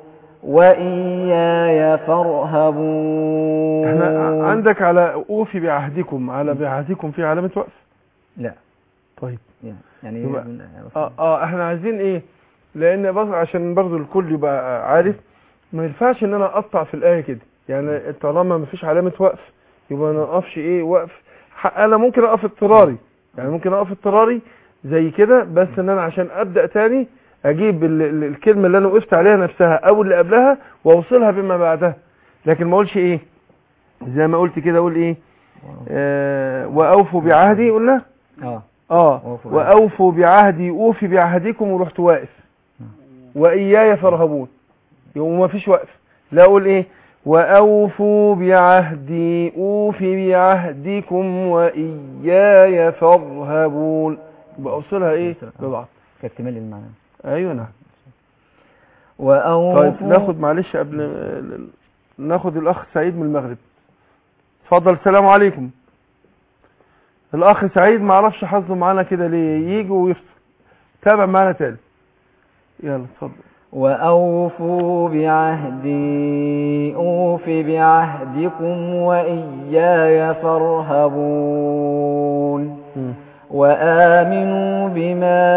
وإياي فارهبون احنا عندك على اوفي بعهدكم على بعهدكم في علامه وقف لا طيب يعني يبقى اه اه احنا عايزين ايه لان بس عشان برضو الكل يبقى عارف ما ينفعش ان انا اقطع في الايه كده يعني طالما ما فيش علامه وقف يبقى ما اقفش ايه وقف ح- انا ممكن اقف اضطراري يعني ممكن اقف اضطراري زي كده بس ان انا عشان ابدا تاني اجيب ال- ال- الكلمه اللي انا وقفت عليها نفسها او اللي قبلها واوصلها بما بعدها لكن ما اقولش ايه زي ما قلت كده اقول ايه آه واوفوا بعهدي قلنا اه اه وأوفوا بعهدي. واوفوا بعهدي اوفي بعهدكم ورحت واقف واياي فارهبون يبقى ما فيش وقف لا اقول ايه واوفوا بعهدي اوفي بعهدكم واياي فارهبون يبقى اوصلها ايه ببعض كاكتمال المعنى ايوه نعم وأوفوا طيب ناخد معلش قبل ناخد الاخ سعيد من المغرب اتفضل السلام عليكم الاخ سعيد ما اعرفش حظه معانا كده ليه يجي ويفصل تابع معانا تاني يلا اتفضل وأوفوا بعهدي أوف بعهدكم وإياي فارهبون وآمنوا بما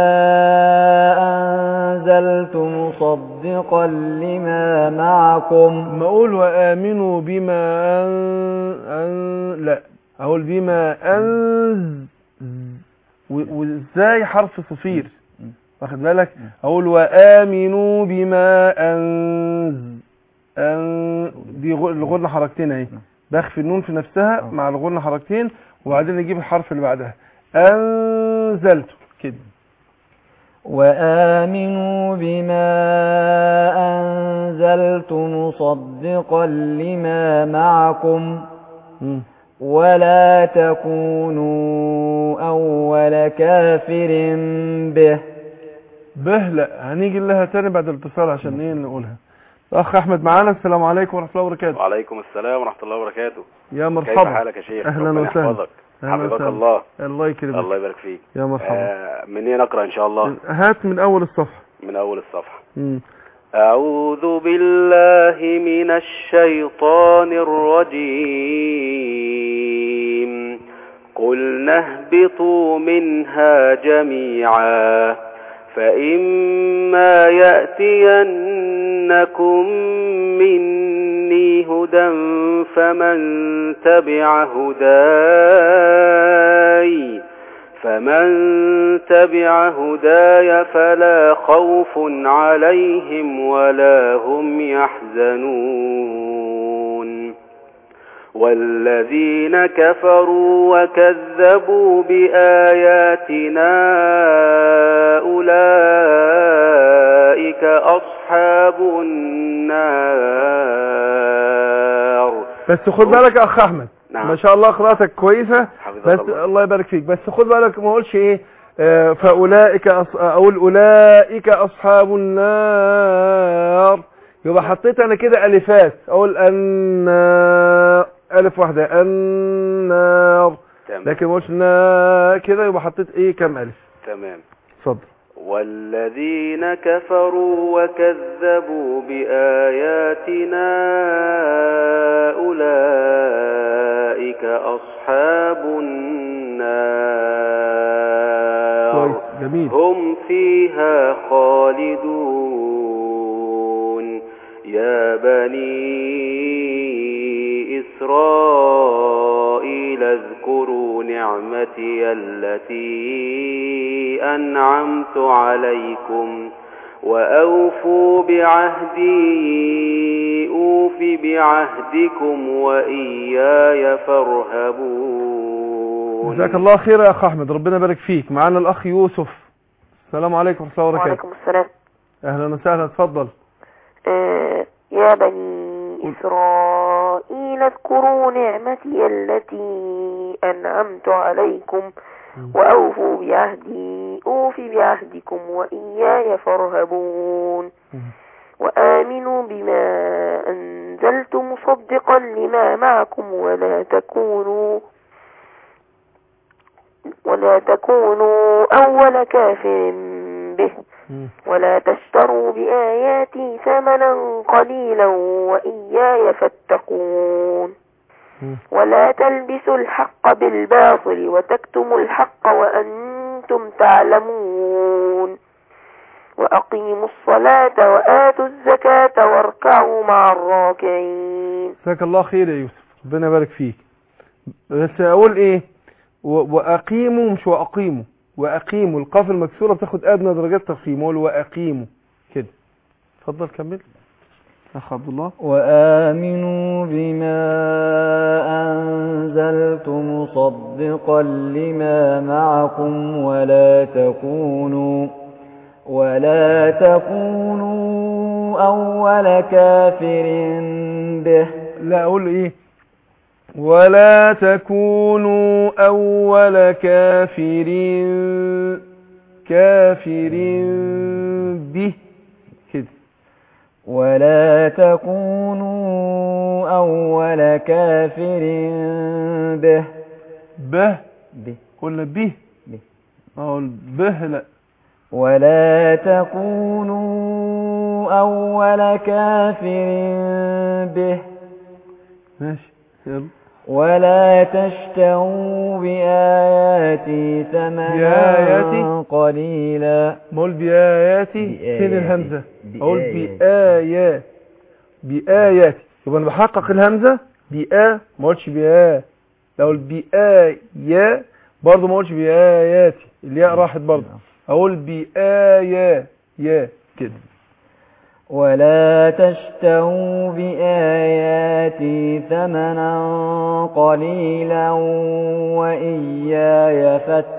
أنزلت مصدقا لما معكم ما اقول وامنوا بما أن... أن... لا اقول بما انز و- وازاي حرف صفير واخد بالك اقول وامنوا بما انز ان دي غ- الغنة حركتين اهي بخفي النون في نفسها مع الغنة حركتين وبعدين اجيب الحرف اللي بعدها انزلت كده وآمنوا بما أنزلت مصدقا لما معكم ولا تكونوا أول كافر به به لا هنيجي لها تاني بعد الاتصال عشان ايه نقولها الاخ احمد معانا السلام عليكم ورحمه الله وبركاته وعليكم السلام ورحمة الله وبركاته يا كيف مرحبا حالك يا شيخ اهلا ربنا وسهلا يحفظك أهلا حفظك وسهلا. الله الله يكرمك الله يبارك فيك يا مرحبا آه منين نقرأ إن شاء الله هات من اول الصفحه من أول الصفحة مم. أعوذ بالله من الشيطان الرجيم قلنا اهبطوا منها جميعا فإما يأتينكم مني هدى فمن تبع هداي فمن تبع هداي فلا خوف عليهم ولا هم يحزنون والذين كفروا وكذبوا بآياتنا أولئك أصحاب النار بس خد بالك يا اخ احمد نعم. ما شاء الله قراءتك كويسه حفظك بس الله. الله يبارك فيك بس خد بالك ما اقولش ايه آه، فاولئك أص... اقول اولئك اصحاب النار يبقى حطيت انا كده الفات اقول النار الف واحده النار تمام. لكن ما اقولش نا كده يبقى حطيت ايه كام الف تمام اتفضل والذين كفروا وكذبوا بآياتنا أولئك أصحاب النار كويس جميل هم فيها خالدون يا بني إسرائيل اذكروا نعمتي التي أنعمت عليكم وأوفوا بعهدي أوف بعهدكم وإياي فارهبون جزاك الله خير يا اخ احمد ربنا يبارك فيك معانا الاخ يوسف السلام عليكم ورحمه الله وبركاته وعليكم السلام اهلا وسهلا اتفضل آه، يا بني إسرائيل اذكروا نعمتي التي أنعمت عليكم وأوفوا بعهدي أوف بعهدكم وإياي فارهبون وآمنوا بما أنزلت مصدقا لما معكم ولا تكونوا ولا تكونوا أول كافر به ولا تشتروا بآياتي ثمنا قليلا وإياي فاتقون ولا تلبسوا الحق بالباطل وتكتموا الحق وأنتم تعلمون وأقيموا الصلاة وآتوا الزكاة واركعوا مع الراكعين جزاك الله خير يا يوسف ربنا يبارك فيك بس اقول ايه و- واقيموا مش واقيموا واقيموا القاف المكسوره بتاخد ادنى درجات تفخيم اقول واقيموا كده اتفضل كمل اخ عبد الله وآمنوا بما أنزلت مصدقا لما معكم ولا تكونوا ولا تكونوا أول كافر به لا اقول ايه ولا تكونوا اول كافر كافر به كده ولا تكونوا أول كافر به به به قلنا به به اقول به لا ولا تكونوا أول كافر به ماشي يلا ولا تشتروا بآياتي ثمنا بآياتي؟ قليلا بقول بآياتي بآياتي. فين الهمزة أقول بآياتي. بآيات بآياتي يبقى أنا بحقق الهمزة بآ ما قلتش بآ لو أقول بآيا برضه ما قلتش بآياتي الياء راحت برضه أقول بآيا يا كده ولا تشتروا بآياتي ثمنا قليلا وإياي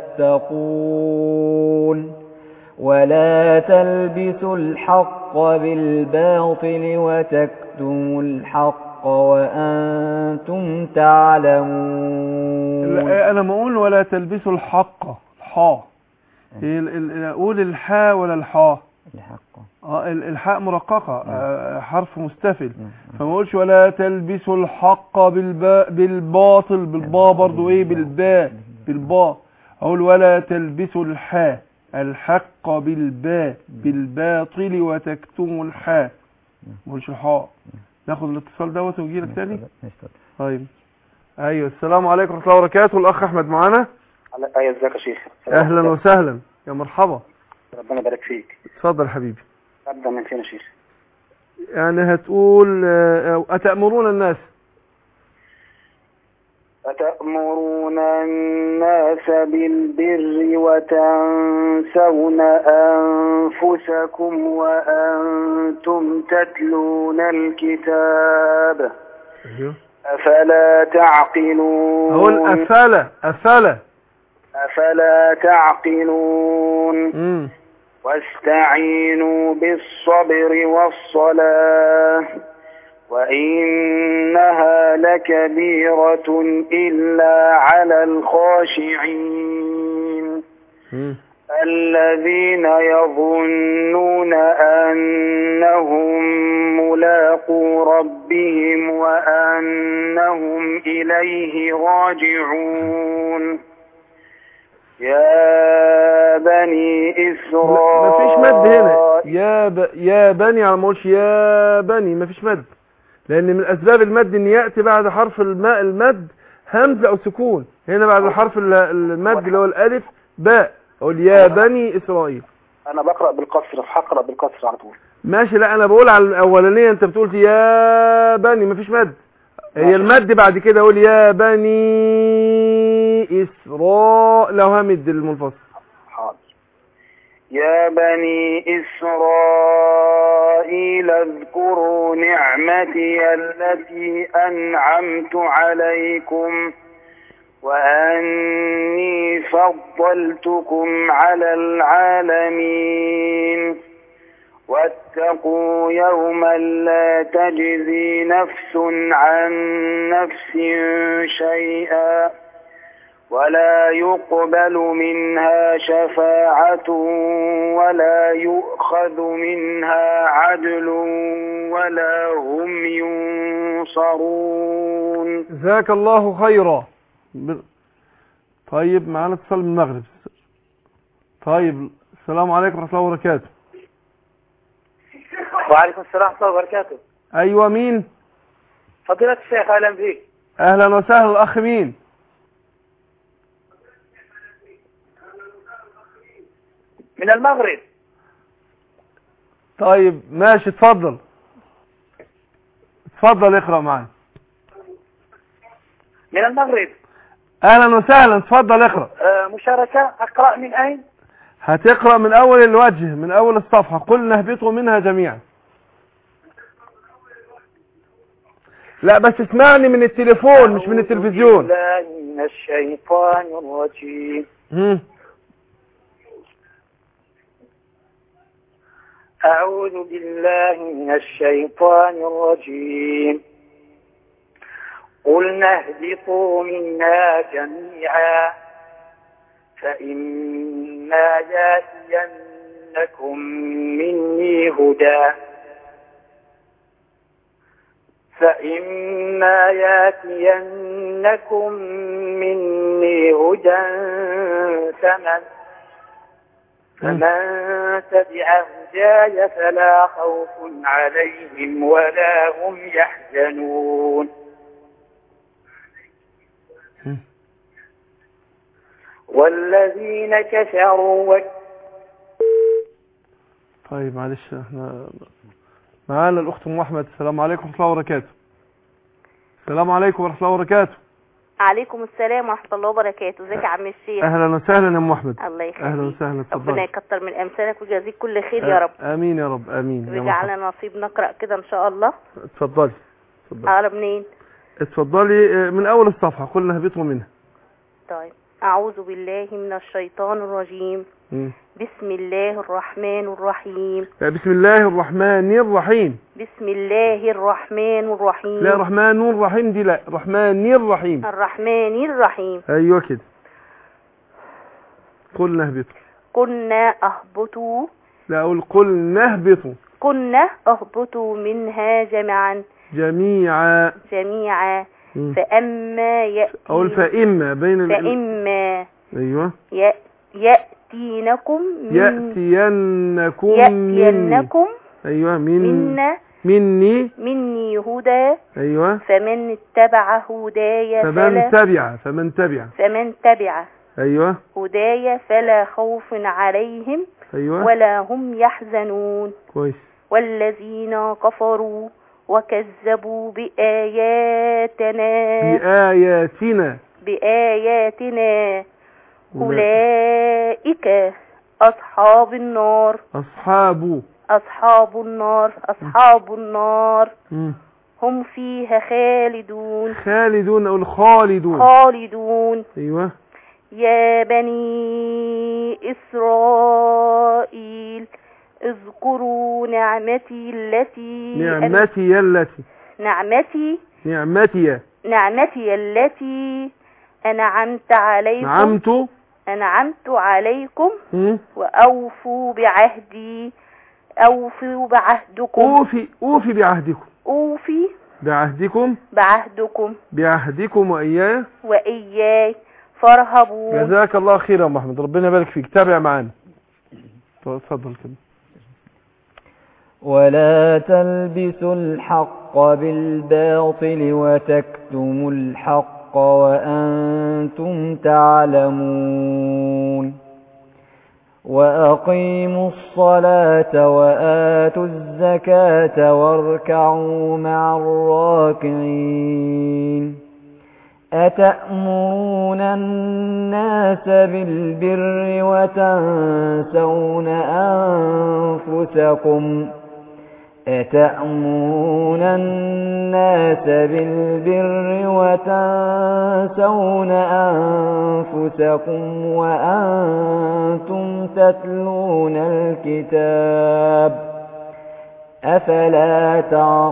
فاتقون ولا تلبسوا الحق بالباطل وتكتموا الحق وأنتم تعلمون لا، أنا ما أقول ولا تلبسوا الحق الحاء ال- ال- أقول الحاء ولا الحاء الحق اه ال- الحاء مرققة آه، حرف مستفل فما اقولش ولا تلبسوا الحق بالباء بالباطل بالباء برضو ايه بالباء بالباء اقول ولا تلبسوا الحاء الحق بالباء بالباطل وتكتموا الحاء ما اقولش الحاء ناخد الاتصال دوت ونجي لك تاني طيب ايوه السلام عليكم ورحمه الله وبركاته الاخ احمد معانا ايوه ازيك يا شيخ اهلا وسهلا يا مرحبا ربنا يبارك فيك اتفضل حبيبي ابدا من فين يا شيخ يعني هتقول آه، أتأمرون الناس أتأمرون الناس بالبر وتنسون أنفسكم وأنتم تتلون الكتاب أفلا تعقلون أقول أفلا أفلا أفلا تعقلون مم. واستعينوا بالصبر والصلاة وإنها لكبيرة إلا على الخاشعين الذين يظنون أنهم ملاقو ربهم وأنهم إليه راجعون يا بني إسرائيل مفيش مد هنا يا ب... يا بني على ما اقولش يا بني مفيش مد لان من اسباب المد ان ياتي بعد حرف الماء المد همزه او سكون هنا بعد حرف ال- المد اللي هو الالف باء اقول يا بني اسرائيل أنا بقرأ بالقصر هقرأ بالقصر على طول ماشي لا انا بقول على الاولانيه انت بتقول يا بني مفيش مد هي المد بعد كده اقول يا بني اسراء لو همد المنفصل حاضر يا بني إسرائيل اذكروا نعمتي التي أنعمت عليكم وأني فضلتكم على العالمين واتقوا يوما لا تجزي نفس عن نفس شيئا ولا يقبل منها شفاعة ولا يؤخذ منها عدل ولا هم ينصرون جزاك الله خيرا ب- طيب معانا اتصال من المغرب طيب السلام عليكم ورحمة الله وبركاته وعليكم السلام ورحمة الله وبركاته أيوة مين فضيلة الشيخ أهلا بك أهلا وسهلا الأخ مين من المغرب طيب ماشي اتفضل اتفضل اقرأ معانا من المغرب أهلا وسهلا اتفضل اقرأ آه، مشاركة أقرأ من أين هتقرأ من أول الوجه من أول الصفحة قلنا اهبطوا منها جميعا لا بس اسمعني من التليفون مش من التلفزيون بالله من الشيطان الرجيم مم. أعوذ بالله من الشيطان الرجيم قلنا اهبطوا منها جميعا فإما يأتينكم مني هدى فإما يأتينكم مني هدى فمن فمن تبع هداي فلا خوف عليهم ولا هم يحزنون والذين كفروا وك... طيب معلش احنا معانا الأخت أم أحمد السلام عليكم ورحمة الله وبركاته السلام عليكم ورحمة الله وبركاته عليكم السلام ورحمة الله وبركاته ازيك يا عم الشيخ أهلا وسهلا يا أم أحمد الله يخليك أهلا وسهلا ربنا اتفضلي يكتر من أمثالك ويجازيك كل خير يا رب آمين يا رب آمين يا مرحبا ويجعلنا نصيب نقرأ كده إن شاء الله اتفضلي اتفضلي أقرأ منين اتفضلي اه، من أول الصفحة قلنا اهبطوا منها طيب أعوذ بالله من الشيطان الرجيم مم. بسم الله الرحمن الرحيم لا، بسم الله الرحمن الرحيم بسم الله الرحمن الرحيم لا رحمن الرحيم دي لا رحمن الرحيم الرحمن الرحيم أيوة كده قلنا اهبطوا كنا أهبطوا لا أقول قلنا اهبطوا كنا أهبطوا منها جميعا جميعا جميعا مم. فأما يأتي أقول فإما بين ال... فإما أيوة ي- يأتينكم من يأتينكم مني يأتينكم أيوة من منا مني مني هدى أيوة فمن اتبع هداي فمن فلا تبع فمن تبع فمن تبع أيوة هداي فلا خوف عليهم أيوة ولا هم يحزنون كويس والذين كفروا وكذبوا بآياتنا بآياتنا بآياتنا أولئك أصحاب النار أصحاب أصحاب النار أصحاب النار مم. هم فيها خالدون خالدون أو الخالدون خالدون أيوة يا بني إسرائيل اذكروا نعمتي التي نعمتي التي نعمتي نعمتي نعمتي التي أنعمت عليكم نعمت أنعمت عليكم مم. وأوفوا بعهدي أوفوا بعهدكم أوفي أوفي بعهدكم أوفي بعهدكم بعهدكم بعهدكم وإياي وإياي فارهبون جزاك الله خيرا يا محمد ربنا يبارك فيك تابع معانا اتفضل كده ولا تلبسوا الحق بالباطل وتكتموا الحق وأنتم تعلمون وأقيموا الصلاة وآتوا الزكاة واركعوا مع الراكعين أتأمرون الناس بالبر وتنسون أنفسكم أتأمرون الناس بالبر وتنسون أنفسكم وأنتم تتلون الكتاب أفلا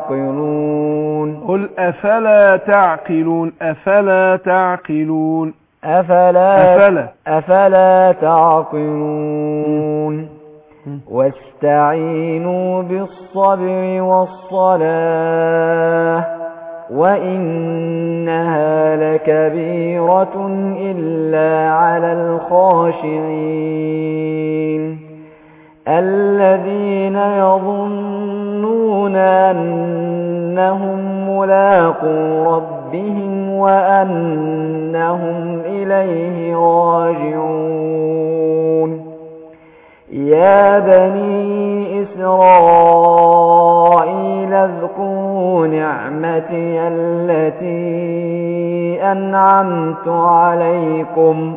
تعقلون قل أفلا تعقلون أفلا تعقلون أفلا, أفلا. أفلا تعقلون واستعينوا بالصبر والصلاة وإنها لكبيرة إلا على الخاشعين الذين يظنون أنهم ملاقو ربهم وأنهم إليه راجعون يا بني إسرائيل اذكروا نعمتي التي أنعمت عليكم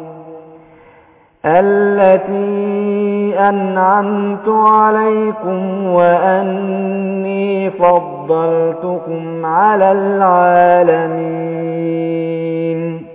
التي أنعمت عليكم وأني فضلتكم على العالمين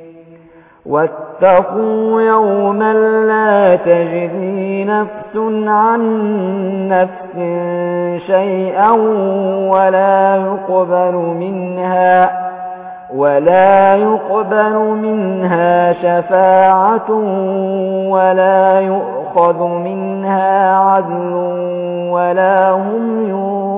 واتقوا يوما لا تجزي نفس عن نفس شيئا ولا يقبل منها ولا يقبل منها شفاعة ولا يؤخذ منها عدل ولا هم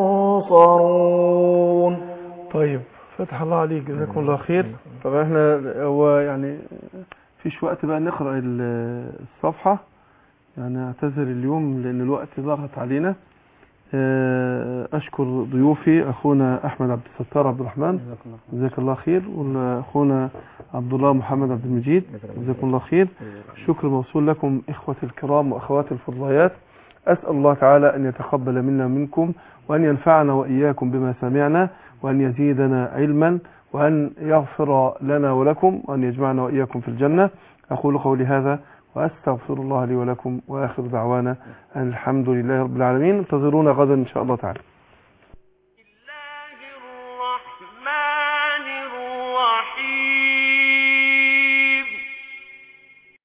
ينصرون طيب فتح الله عليك جزاكم الله خير طبعا احنا هو يعني فيش وقت بقى نقرأ ال- الصفحة يعني اعتذر اليوم لان الوقت ضغط علينا آه، اشكر ضيوفي اخونا احمد عبد الستار عبد الرحمن جزاك الله خير واخونا عبد الله محمد عبد المجيد جزاكم الله خير الشكر موصول لكم اخوتي الكرام واخواتي الفضليات اسال الله تعالى ان يتقبل منا منكم وان ينفعنا واياكم بما سمعنا وان يزيدنا علما وان يغفر لنا ولكم وان يجمعنا واياكم في الجنه اقول قولي هذا واستغفر الله لي ولكم واخر دعوانا ان الحمد لله رب العالمين انتظرونا غدا ان شاء الله تعالى